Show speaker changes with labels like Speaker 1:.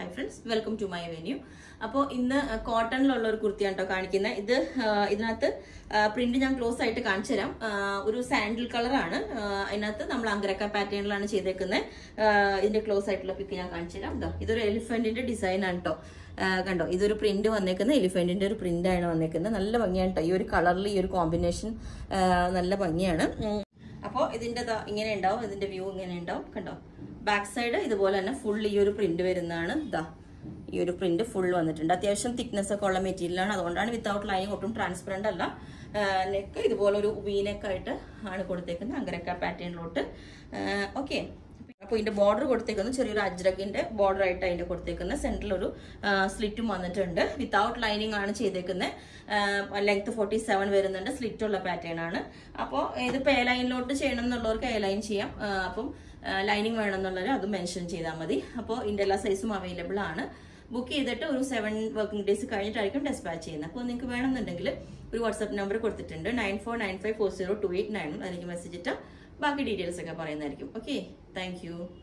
Speaker 1: Hi friends welcome to my venue അപ്പോൾ ഇന്ന് കോട്ടണിലുള്ള ഒരു കുർത്തിയാണ് കേട്ടോ കാണിക്കുന്നത് ഇത് ആ, ഇതിനകത്ത് പ്രിന്റ് ഞാൻ ക്ലോസ് ആയിട്ട് കാണിച്ചു തരാം ആ, ഒരു സാൻഡിൽ കളറാണ് അതിനകത്ത് നമ്മൾ അങ്കരക്ക പാറ്റേണിലാണ് ചെയ്തേക്കുന്നത് ഇതിന്റെ ക്ലോസ് ആയിട്ടുള്ള പിക്ക് ഞാൻ കാണിച്ചു തരാം ഇതാ ഇതൊരു എലിഫന്റിന്റെ ഡിസൈൻ ആണ് കേട്ടോ കണ്ടോ ഇതൊരു പ്രിന്റ് വന്നേക്കുന്നത് എലിഫന്റിന്റെ ഒരു പ്രിന്റ് ആണ് വന്നേക്കുന്നത് നല്ല ഭംഗിയാണ് കേട്ടോ ഈ ഒരു കളറിൽ ഈ ഒരു കോമ്പിനേഷൻ നല്ല ഭംഗിയാണ് ഉം. അപ്പോൾ ഇതിന്റെ ദാ ഇങ്ങനെ ഉണ്ടാവും ഇതിന്റെ വ്യൂ ഇങ്ങനെ ഉണ്ടാവും കണ്ടോ ബാക്ക് സൈഡ് ഇതുപോലെ തന്നെ ഫുൾ ഈ ഒരു പ്രിന്റ് വരുന്നതാണ് ഇതാ ഈ ഒരു പ്രിന്റ് ഫുൾ വന്നിട്ടുണ്ട് അത്യാവശ്യം തിക്നെസ് ഒക്കെ ഉള്ള മെറ്റീരിയലാണ് അതുകൊണ്ടാണ് വിത്തൗട്ട് ലൈനിങ് ഒട്ടും ട്രാൻസ്പെറന്റ് അല്ല നെക്ക് ഇതുപോലെ ഒരു വീനെക്ക് ആയിട്ട് ആണ് കൊടുത്തേക്കുന്നത് അങ്കരക്ക പാറ്റേണിലോട്ട് ഓക്കെ അപ്പോൾ ഇതിന്റെ ബോർഡർ കൊടുത്തേക്കുന്നത് ചെറിയൊരു അജ്രകിന്റെ ബോർഡർ ആയിട്ട് അതിന്റെ കൊടുത്തേക്കുന്നത് സെന്ററിൽ ഒരു സ്ലിറ്റും വന്നിട്ടുണ്ട് വിത്തൗട്ട് ലൈനിങ് ആണ് ചെയ്തേക്കുന്നത് ലെങ്ത് ഫോർട്ടി സെവൻ വരുന്നുണ്ട് സ്ലിറ്റ് ഉള്ള പാറ്റേൺ ആണ് അപ്പോൾ ഇതിപ്പോൾ എ ലൈനിലോട്ട് ചെയ്യണം എന്നുള്ളവർക്ക് എ ലൈൻ ചെയ്യാം ആ, അപ്പം ലൈനിങ് വേണം എന്നുള്ളവർ അത് മെൻഷൻ ചെയ്താൽ മതി അപ്പോൾ ഇതിന്റെ എല്ലാ സൈസും അവൈലബിൾ ആണ് ബുക്ക് ചെയ്തിട്ട് ഒരു സെവൻ വർക്കിംഗ് ഡേയ്സ് കഴിഞ്ഞിട്ടായിരിക്കും ഡെസ്പാച്ച് ചെയ്യുന്നത് അപ്പോൾ നിങ്ങൾക്ക് വേണമെന്നുണ്ടെങ്കിൽ ഒരു വാട്സ്ആപ്പ് നമ്പർ കൊടുത്തിട്ടുണ്ട് nine four nine five four zero two eight nine അതിലേക്ക് മെസ്സേജ് ഇട്ടാൽ ബാക്കി ഡീറ്റെയിൽസ് ഒക്കെ പറയുന്നതായിരിക്കും ഓക്കെ താങ്ക് യു